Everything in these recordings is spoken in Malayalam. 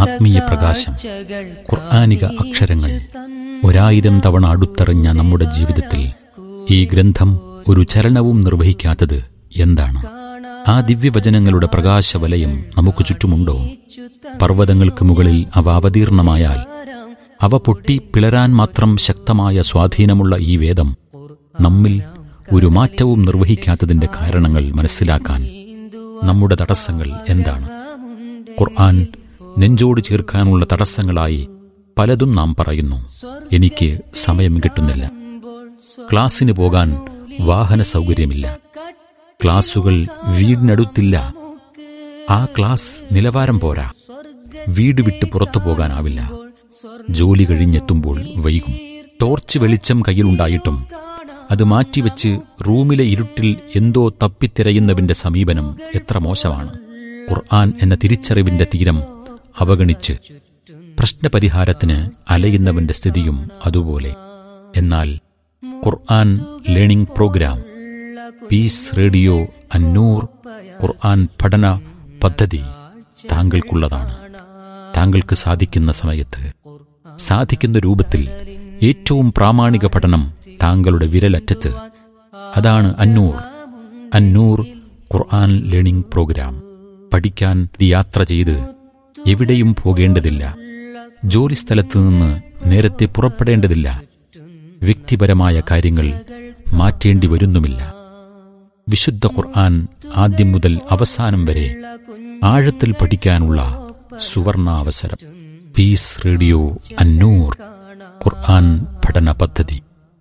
ആത്മീയ പ്രകാശം ഖുർആാനിക അക്ഷരങ്ങൾ ഒരായിരം തവണ അടുത്തെറിഞ്ഞ നമ്മുടെ ജീവിതത്തിൽ ഈ ഗ്രന്ഥം ഒരു ചലനവും നിർവഹിക്കാത്തത് എന്താണ് ആ ദിവ്യവചനങ്ങളുടെ പ്രകാശവലയം നമുക്ക് ചുറ്റുമുണ്ടോ പർവ്വതങ്ങൾക്ക് മുകളിൽ അവ അവതീർണമായാൽ അവ പൊട്ടി പിളരാൻ മാത്രം ശക്തമായ സ്വാധീനമുള്ള ഈ വേദം നമ്മിൽ ഒരു മാറ്റവും നിർവഹിക്കാത്തതിന്റെ കാരണങ്ങൾ മനസ്സിലാക്കാൻ നമ്മുടെ തടസ്സങ്ങൾ എന്താണ് ഖുർആൻ നെഞ്ചോട് ചേർക്കാനുള്ള തടസ്സങ്ങളായി പലതും നാം പറയുന്നു എനിക്ക് സമയം കിട്ടുന്നില്ല ക്ലാസ്സിന് പോകാൻ വാഹന സൗകര്യമില്ല ക്ലാസുകൾ വീടിനടുത്തില്ല ആ ക്ലാസ് നിലവാരം പോരാ വീട് വിട്ട് പുറത്തു പോകാനാവില്ല ജോലി കഴിഞ്ഞെത്തുമ്പോൾ വൈകും ടോർച്ച് വെളിച്ചം കയ്യിലുണ്ടായിട്ടും അത് മാറ്റിവെച്ച് റൂമിലെ ഇരുട്ടിൽ എന്തോ തപ്പിത്തിരയുന്നവന്റെ സമീപനം എത്ര മോശമാണ് ഖുർആൻ എന്ന തിരിച്ചറിവിന്റെ തീരം അവഗണിച്ച് പ്രശ്നപരിഹാരത്തിന് അലയുന്നവന്റെ സ്ഥിതിയും അതുപോലെ എന്നാൽ Quran learning program peace radio Annoor Quran പഠന പദ്ധതി താങ്കൾക്കുള്ളതാണ് താങ്കൾക്ക് സാധിക്കുന്ന സമയത്ത് സാധിക്കുന്ന രൂപത്തിൽ ഏറ്റവും പ്രാമാണിക പഠനം താങ്കളുടെ വിരലറ്റത്ത് അതാണ് അന്നൂർ അന്നൂർ ഖുർആൻ ലേണിംഗ് പ്രോഗ്രാം പഠിക്കാൻ യാത്ര ചെയ്ത് എവിടെയും പോകേണ്ടതില്ല ജോലിസ്ഥലത്ത് നിന്ന് നേരത്തെ പുറപ്പെടേണ്ടതില്ല വ്യക്തിപരമായ കാര്യങ്ങൾ മാറ്റേണ്ടി വരുന്നുമില്ല വിശുദ്ധ ഖുർആൻ ആദ്യം മുതൽ അവസാനം വരെ ആഴത്തിൽ പഠിക്കാനുള്ള സുവർണാവസരം പീസ് റേഡിയോ അന്നൂർ ഖുർആൻ പഠന പദ്ധതി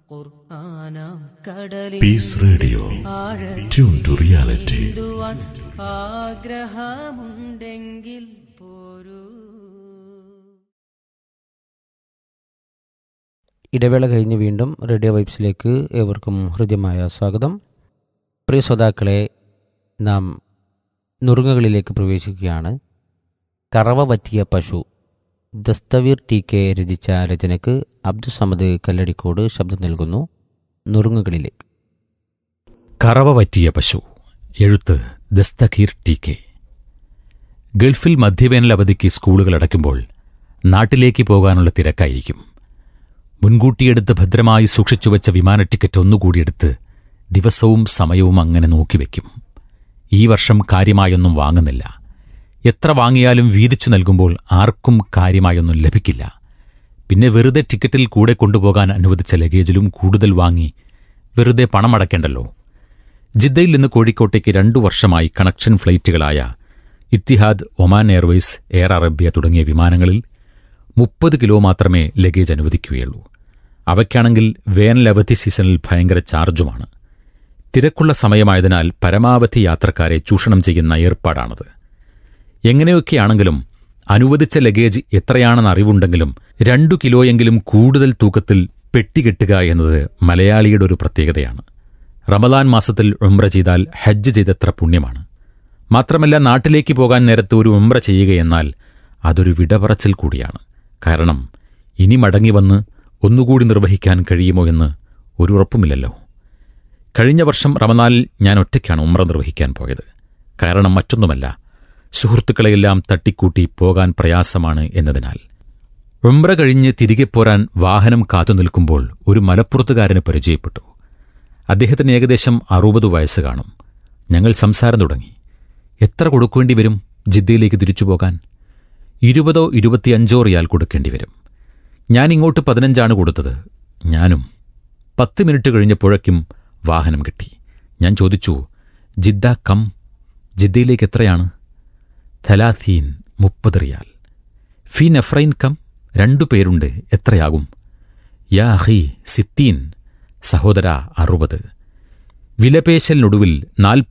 peace radio tune to reality ആഗ്രഹമുണ്ടെങ്കിൽ പോരൂ ഇടവേള കഴിഞ്ഞ് വീണ്ടും റേഡിയോ വൈബ്സിലേക്ക് ഏവർക്കും ഹൃദ്യമായ സ്വാഗതം പ്രിയ ശ്രോതാക്കളെ നാം നുറുങ്ങുകളിലേക്ക് പ്രവേശിക്കുകയാണ് കറവ പറ്റിയ പശു ദസ്തവീർ ടി കെ രചിച്ച രചനയ്ക്ക് അബ്ദുസമദ് കല്ലടിക്കോട് ശബ്ദം നൽകുന്നു നുറുങ്ങുകളിലേക്ക് കറവ പറ്റിയ പശു എഴുത്ത് ദസ്തഖീർ ടി കെ ഗൾഫിൽ മധ്യവേനൽ അവധിക്ക് സ്കൂളുകൾ അടയ്ക്കുമ്പോൾ നാട്ടിലേക്ക് പോകാനുള്ള തിരക്കായിരിക്കും മുൻകൂട്ടിയെടുത്ത് ഭദ്രമായി സൂക്ഷിച്ചുവെച്ച വിമാന ടിക്കറ്റ് ഒന്നുകൂടിയെടുത്ത് ദിവസവും സമയവും അങ്ങനെ നോക്കിവെക്കും ഈ വർഷം കാര്യമായൊന്നും വാങ്ങുന്നില്ല എത്ര വാങ്ങിയാലും വീതിച്ചു നൽകുമ്പോൾ ആർക്കും കാര്യമായൊന്നും ലഭിക്കില്ല പിന്നെ വെറുതെ ടിക്കറ്റിൽ കൂടെ കൊണ്ടുപോകാൻ അനുവദിച്ച ലഗേജിലും കൂടുതൽ വാങ്ങി വെറുതെ പണമടയ്ക്കേണ്ടല്ലോ ജിദ്ദയിൽ നിന്ന് കോഴിക്കോട്ടേക്ക് രണ്ടു വർഷമായി കണക്ഷൻ ഫ്ലൈറ്റുകളായ Etihad Oman Airways Air Arabia തുടങ്ങിയ വിമാനങ്ങളിൽ മുപ്പത് കിലോ മാത്രമേ ലഗേജ് അനുവദിക്കുകയുള്ളൂ അവയ്ക്കാണെങ്കിൽ വേനൽ അവധി സീസണിൽ ഭയങ്കര ചാർജുമാണ് തിരക്കുള്ള സമയമായതിനാൽ പരമാവധി യാത്രക്കാരെ ചൂഷണം ചെയ്യുന്ന ഏർപ്പാടാണത് എങ്ങനെയൊക്കെയാണെങ്കിലും അനുവദിച്ച ലഗേജ് എത്രയാണെന്ന് അറിവുണ്ടെങ്കിലും രണ്ടു കിലോയെങ്കിലും കൂടുതൽ തൂക്കത്തിൽ പെട്ടികെട്ടുക എന്നത് മലയാളിയുടെ ഒരു പ്രത്യേകതയാണ് റമദാൻ മാസത്തിൽ ഉംറ ചെയ്താൽ ഹജ്ജ് ചെയ്തത്ര പുണ്യമാണ് മാത്രമല്ല നാട്ടിലേക്ക് പോകാൻ നേരത്ത് ഒരു ഉംറ ചെയ്യുകയെന്നാൽ അതൊരു വിടപറച്ചൽ കൂടിയാണ് കാരണം ഇനി മടങ്ങി വന്ന് ഒന്നുകൂടി നിർവഹിക്കാൻ കഴിയുമോ എന്ന് ഒരു ഉറപ്പുമില്ലല്ലോ കഴിഞ്ഞ വർഷം റമദാനിൽ ഞാൻ ഒറ്റയ്ക്കാണ് ഉംറ നിർവഹിക്കാൻ പോയത് കാരണം മറ്റൊന്നുമല്ല സുഹൃത്തുക്കളെയെല്ലാം തട്ടിക്കൂട്ടി പോകാൻ പ്രയാസമാണ് എന്നതിനാൽ ഉംറ കഴിഞ്ഞ് തിരികെ പോരാൻ വാഹനം കാത്തു നിൽക്കുമ്പോൾ ഒരു മലപ്പുറത്തുകാരന് പരിചയപ്പെട്ടു അദ്ദേഹത്തിന് ഏകദേശം അറുപത് വയസ്സ് കാണും ഞങ്ങൾ സംസാരം തുടങ്ങി എത്ര കൊടുക്കേണ്ടി വരും ജിദ്ദയിലേക്ക് തിരിച്ചു പോകാൻ ഇരുപതോ ഇരുപത്തിയഞ്ചോ റിയാൽ കൊടുക്കേണ്ടി വരും ഞാൻ ഇങ്ങോട്ട് പതിനഞ്ചാണ് കൊടുത്തത് ഞാനും പത്ത് മിനിറ്റ് കഴിഞ്ഞപ്പോഴേക്കും വാഹനം കിട്ടി ഞാൻ ചോദിച്ചു ജിദ്ദ കം ജിദ്ദയിലേക്ക് എത്രയാണ് ഥലാഥീൻ മുപ്പത് റിയാൽ ഫി നഫ്രൈൻ കം രണ്ടു പേരുണ്ട് എത്രയാകും യാ അഹി സിത്തീൻ സഹോദര അറുപത് വിലപേശലിനൊടുവിൽ നാൽപ്പത്